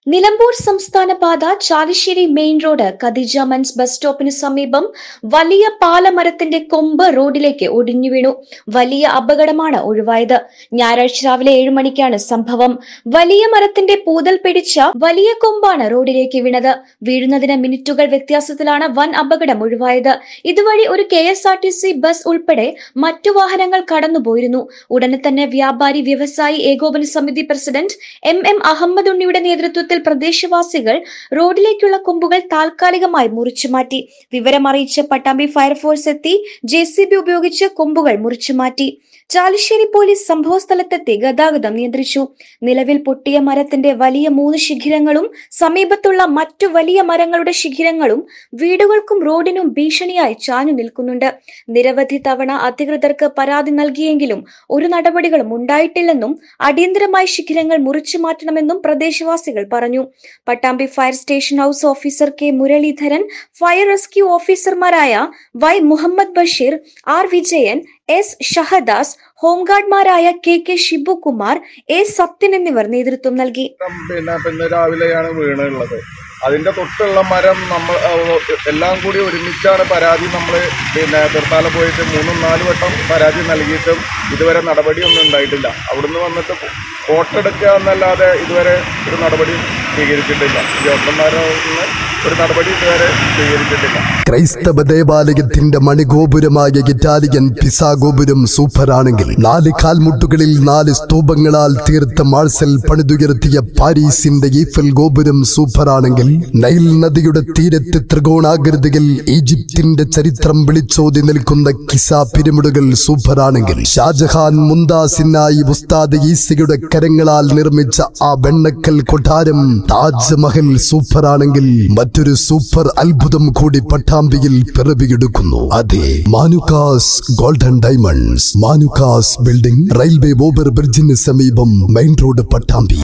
നിലമ്പൂർ സംസ്ഥാന പാത Chalissery main road Khadeeja മൻസ് ബസ് സ്റ്റോപ്പിന് സമീപം വലിയ പാലമരത്തിന്റെ കൊമ്പ് റോഡിലേക്ക് ഒടിഞ്ഞു വീണു വലിയ അപകടമാണ് ഒഴിവായത് ഞായറാഴ്ച രാവിലെ ഏഴു മണിക്കാണ് സംഭവം വലിയ മരത്തിന്റെ പൂതൽ പിടിച്ച വലിയ കൊമ്പാണ് റോഡിലേക്ക് വീണത് വീഴുന്നതിന് മിനിറ്റുകൾ വ്യത്യാസത്തിലാണ് വൻ അപകടം ഒഴിവായത് ഇതുവഴി ഒരു K S R T C bus ഉൾപ്പെടെ മറ്റു വാഹനങ്ങൾ കടന്നുപോയിരുന്നു ഉടനെ തന്നെ വ്യാപാരി വ്യവസായി ഏകോപന സമിതി പ്രസിഡന്റ് എം എം അഹമ്മദ് ഉണ്ണിയുടെ നേതൃത്വത്തിൽ പ്രദേശവാസികൾ റോഡിലേക്കുള്ള കൊമ്പുകൾ താൽക്കാലികമായി മുറിച്ചു മാറ്റി വിവരമറിയിച്ച് പട്ടാമ്പി ഫയർഫോഴ്സ് എത്തി ജെ സി ബി ഉപയോഗിച്ച് കൊമ്പുകൾ മുറിച്ചു മാറ്റി ചാലിശ്ശേരി പോലീസ് സംഭവസ്ഥലത്തെത്തി ഗതാഗതം നിയന്ത്രിച്ചു നിലവിൽ പൊട്ടിയ മരത്തിന്റെ വലിയ മൂന്ന് ശിഖിരങ്ങളും സമീപത്തുള്ള മറ്റു വലിയ മരങ്ങളുടെ ശിഖിരങ്ങളും വീടുകൾക്കും റോഡിനും ഭീഷണിയായി ചാഞ്ഞു നിൽക്കുന്നുണ്ട് നിരവധി തവണ അധികൃതർക്ക് പരാതി നൽകിയെങ്കിലും ഒരു നടപടികളും ഉണ്ടായിട്ടില്ലെന്നും അടിയന്തരമായി ശിഖിരങ്ങൾ മുറിച്ചു മാറ്റണമെന്നും പ്രദേശവാസികൾ പറഞ്ഞു Pattambi fire station house officer K Muraleedharan fire rescue ഓഫീസർമാരായ Y Muhammad Basheer R Vijayan S Shahadas ഹോംഗാർഡ്മാരായ K K Shibukumar A Sathyan എന്നിവർ നേതൃത്വം നൽകി പിന്നെ പിന്നെ രാവിലെയാണ് വീണുള്ളത് അതിന്റെ തൊട്ടുള്ള മരം നമ്മൾ ആ, എല്ലാം കൂടി ഒരുമിച്ചാണ് പരാതി നമ്മൾ പിന്നെ തീർത്താല പോയിട്ട് മൂന്നും നാല് വട്ടം പരാതി നൽകിയിട്ടും ഇതുവരെ നടപടിയൊന്നും ഉണ്ടായിട്ടില്ല അവിടുന്ന് വന്നിട്ട് ഫോട്ടോ എടുക്കുക എന്നല്ലാതെ ഇതുവരെ ഒരു നടപടിയും സ്വീകരിച്ചിട്ടില്ല ഉദ്യോഗസ്ഥന്മാരിൽ നിന്ന് ഒരു നടപടി ഇതുവരെ സ്വീകരിച്ചിട്ടില്ല ക്രൈസ്തവ ദേവാലയത്തിന്റെ മണിഗോപുരമായ ഇറ്റാലിയൻ പിസാ ഗോപുരം സൂപ്പറാണെങ്കിൽ നാല് കാൽമുട്ടുകളിൽ നാല് സ്തൂപങ്ങളാൽ തീർത്ത മാഴ്സൽ പണിതുയർത്തിയ പാരീസിന്റെ ഈഫൽ ഗോപുരം സൂപ്പറാണെങ്കിൽ നൈൽ നദിയുടെ തീരത്ത് ത്രികോണാകൃതിയിൽ ഈജിപ്തിന്റെ ചരിത്രം വിളിച്ചോതി നിൽക്കുന്ന കിസ പിരമിഡുകൾ സൂപ്പറാണെങ്കിൽ ഷാജഹാൻ മുന്താസിനായി ഉസ്താദ് ഈസയുടെ കരങ്ങളാൽ നിർമ്മിച്ച ആ വെണ്ണക്കൽ കൊട്ടാരം താജ്മഹൽ സൂപ്പറാണെങ്കിൽ മറ്റൊരു സൂപ്പർ അത്ഭുതം കൂടി പട്ടാമ്പിയിൽ പിറവിയെടുക്കുന്നു അതെ Manukkas golden diamonds Manukkas building railway over ബ്രിഡ്ജിന് സമീപം മെയിൻ റോഡ് പട്ടാമ്പി